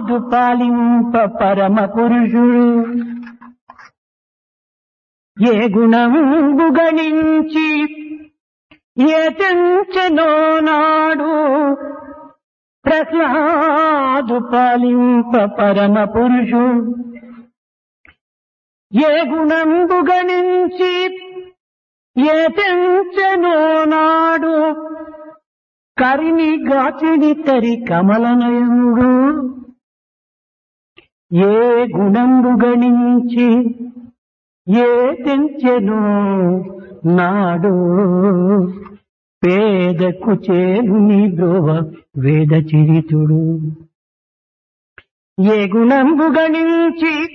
ప్రహ్లాదు పాలింప పరమ పురుషుడు ఏ గుణంబు గణించి ఏ తెంచనో నాడు ప్రహ్లాదు పాలింప పరమ పురుషుడు ఏ గుణంబు గణించి ఏ తెంచనో నాడు కరిని గాచిడి తరి కమలనయుడు ఏ గుణంబు గణించి ఏ తెంచెనో నాడు పేదకు చేరుని ద్రోవ వేద చరితుడు ఏ గుణంబు గణించి